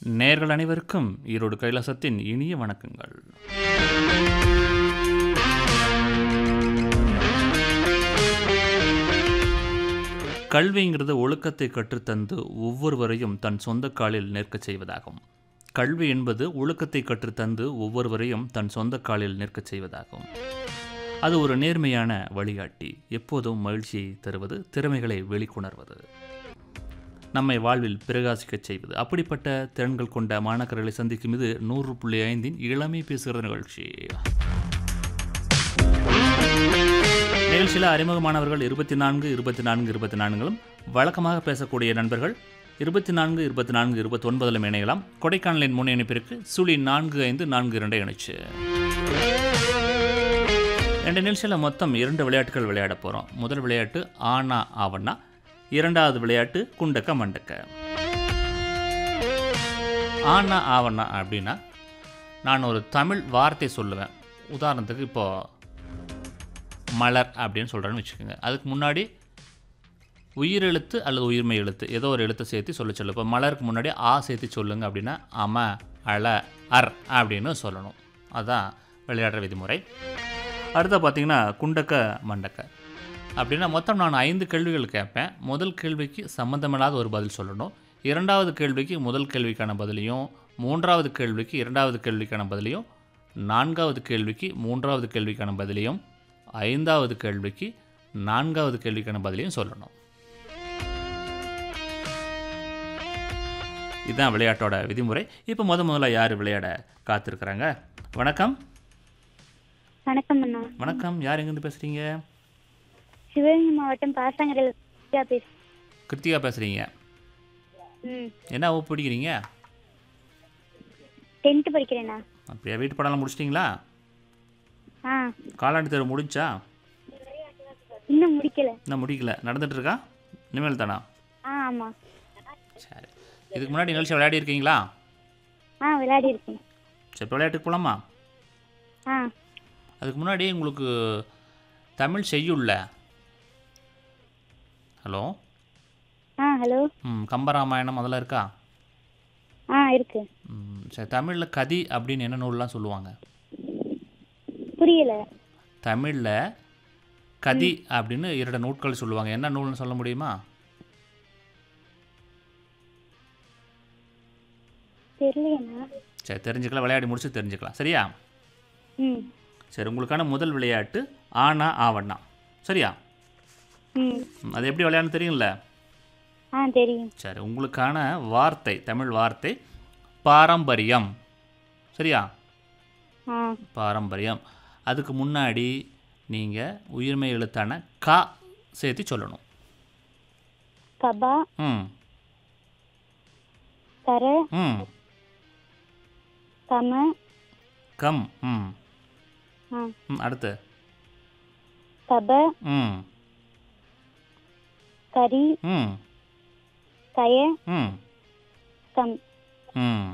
நேர்கள் அனைவருக்கும் ஈரோடு கைலாசத்தின் இனிய வணக்கங்கள் கல்விங்கிறது ஒழுக்கத்தை கற்றுத்தந்து ஒவ்வொருவரையும் தன் சொந்த காலில் நிற்கச் செய்வதாகும் கல்வி என்பது ஒழுக்கத்தை கற்றுத்தந்து ஒவ்வொருவரையும் தன் சொந்த காலில் நிற்கச் செய்வதாகும் அது ஒரு நேர்மையான வழிகாட்டி எப்போதும் மகிழ்ச்சியை தருவது திறமைகளை வெளிக்கொணர்வது நம்மை வாழ்வில் பிரகாசிக்கச் செய்வது அப்படிப்பட்ட திறன்கள் கொண்ட மாணாக்கர்களை சந்திக்கும் இது நூறு புள்ளி ஐந்தின் இளமை பேசுகிற நிகழ்ச்சி நிகழ்ச்சியில் அறிமுகமானவர்கள் இருபத்தி நான்கு இருபத்தி நான்கு இருபத்தி நான்கிலும் வழக்கமாக பேசக்கூடிய நண்பர்கள் இருபத்தி நான்கு இருபத்தி நான்கு இருபத்தி ஒன்பதிலும் இணையலாம் கொடைக்கானலின் முன் இணைப்பிற்கு சுழி நான்கு ஐந்து நான்கு இரண்டை இணைச்சு ரெண்டு நிமிஷத்தில் மொத்தம் இரண்டு விளையாட்டுகள் விளையாட போகிறோம் முதல் விளையாட்டு ஆனா ஆவண்ணா இரண்டாவது விளையாட்டு குண்டக்க மண்டக்க ஆனா ஆவண்ணா அப்படின்னா நான் ஒரு தமிழ் வார்த்தை சொல்லுவேன் உதாரணத்துக்கு இப்போது மலர் அப்படின்னு சொல்கிறேன்னு வச்சுக்கோங்க அதுக்கு முன்னாடி உயிரெழுத்து அல்லது உயிர்மை எழுத்து ஏதோ ஒரு எழுத்தை சேர்த்து சொல்ல சொல்லு இப்போ மலருக்கு முன்னாடி ஆ சேர்த்து சொல்லுங்க அப்படின்னா அம அல அர் அப்படின்னு சொல்லணும் அதுதான் விளையாடுற விதிமுறை அடுத்த பார்த்தீங்கன்னா குண்டக்க மண்டக்க அப்படின்னா மொத்தம் நான் ஐந்து கேள்விகள் கேட்பேன் முதல் கேள்விக்கு சம்மந்தமில்லாத ஒரு பதில் சொல்லணும் இரண்டாவது கேள்விக்கு முதல் கேள்விக்கான பதிலையும் மூன்றாவது கேள்விக்கு இரண்டாவது கேள்விக்கான பதிலையும் நான்காவது கேள்விக்கு மூன்றாவது கேள்விக்கான பதிலையும் ஐந்தாவது கேள்விக்கு நான்காவது கேள்விக்கான பதிலையும் சொல்லணும் இதுதான் விளையாட்டோட விதிமுறை இப்போ முத முதல்ல யார் விளையாட காத்திருக்கிறாங்க வணக்கம் வணக்கம் அண்ணா வணக்கம் யார் எங்கேருந்து பேசுகிறீங்க சிவகங்கை மாவட்டம் பாசங்கரையில் பேச கிருத்திகா பேசுகிறீங்க ம் என்ன வகுப்பு படிக்கிறீங்க டென்த்து படிக்கிறேண்ணா அப்படியா வீட்டு படம்லாம் முடிச்சிட்டிங்களா ஆ காலாண்டு தேர்வு முடிஞ்சா இன்னும் முடிக்கல இன்னும் முடிக்கல நடந்துட்டு இருக்கா இனிமேல் தானா ஆ ஆமாம் சரி இதுக்கு முன்னாடி நிகழ்ச்சி விளையாடி இருக்கீங்களா ஆ விளையாடி இருக்கேன் சரி இப்போ விளையாட்டுக்கு போகலாமா ஆ அதுக்கு முன்னாடி உங்களுக்கு தமிழ் செய்யுள்ள ஹலோ ஆ ஹலோ ம் கம்பராமாயணம் அதெல்லாம் இருக்கா ஆ இருக்கு ம், சரி தமிழில் கதி அப்படின்னு என்ன நூல்லாம் சொல்லுவாங்க புரியல தமிழில் கதி அப்படின்னு இரண்டு நூட்கள் சொல்லுவாங்க என்ன நூல்னு சொல்ல முடியுமா தெரியலையண்ணா சரி தெரிஞ்சுக்கலாம் விளையாடி முடிச்சு தெரிஞ்சுக்கலாம் சரியா ம் சரி உங்களுக்கான முதல் விளையாட்டு ஆனா ஆவண்ணா சரியா ம் ம், அது எப்படி விளையாடணும் தெரியும்ல ஆ தெரியும் சரி உங்களுக்கான வார்த்தை தமிழ் வார்த்தை பாரம்பரியம் சரியா ஆ பாரம்பரியம் அதுக்கு முன்னாடி நீங்கள் உயிர்மை எழுத்தான கா சேர்த்து சொல்லணும் கபா ம் கர ம் கம கம் ம் ஆ ம் அடுத்து கப ம் கரி ம் கய ம் கம் ம்